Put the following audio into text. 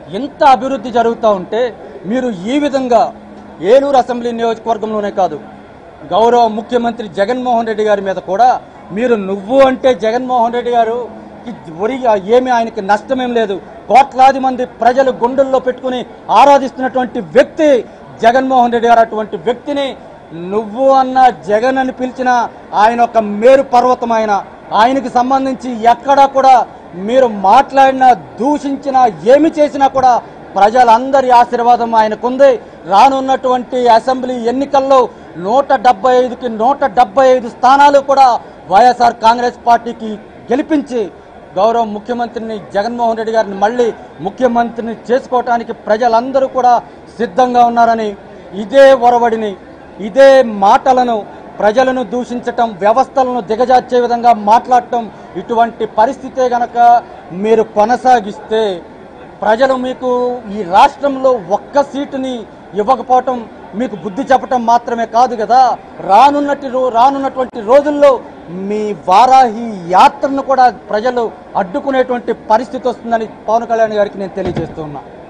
ఇంత అభివృద్ధి జరుగుతూ ఉంటే మీరు ఈ విధంగా ఏలూరు అసెంబ్లీ నియోజకవర్గంలోనే కాదు గౌరవ ముఖ్యమంత్రి జగన్మోహన్ రెడ్డి గారి మీద కూడా మీరు నువ్వు అంటే జగన్మోహన్ రెడ్డి గారు ఒరిగి ఏమి ఆయనకి నష్టమేం లేదు కోట్లాది మంది ప్రజలు గుండెల్లో పెట్టుకుని ఆరాధిస్తున్నటువంటి వ్యక్తి జగన్మోహన్ రెడ్డి గారు అటువంటి వ్యక్తిని నువ్వు అన్న జగన్ అని పిలిచిన ఆయన ఒక మేరు పర్వతం ఆయన ఆయనకి సంబంధించి ఎక్కడా కూడా మీరు మాట్లాడినా దూషించినా ఏమి చేసినా కూడా ప్రజలందరి ఆశీర్వాదం ఆయనకుంది రానున్నటువంటి అసెంబ్లీ ఎన్నికల్లో నూట డెబ్బై ఐదుకి నూట డెబ్బై ఐదు స్థానాలు కూడా వైఎస్ఆర్ కాంగ్రెస్ పార్టీకి గెలిపించి గౌరవ ముఖ్యమంత్రిని జగన్మోహన్ రెడ్డి గారిని మళ్ళీ ముఖ్యమంత్రిని చేసుకోవటానికి ప్రజలందరూ కూడా సిద్ధంగా ఉన్నారని ఇదే ఒరవడిని ఇదే మాటలను ప్రజలను దూషించటం వ్యవస్థలను దిగజార్చే విధంగా మాట్లాడటం ఇటువంటి పరిస్థితే గనక మీరు కొనసాగిస్తే ప్రజలు మీకు ఈ రాష్ట్రంలో ఒక్క సీటుని ఇవ్వకపోవటం మీకు బుద్ధి చెప్పటం మాత్రమే కాదు కదా రానున్నటి రో రానున్నటువంటి రోజుల్లో మీ వారాహి యాత్రను కూడా ప్రజలు అడ్డుకునేటువంటి పరిస్థితి వస్తుందని పవన్ కళ్యాణ్ గారికి నేను తెలియజేస్తున్నా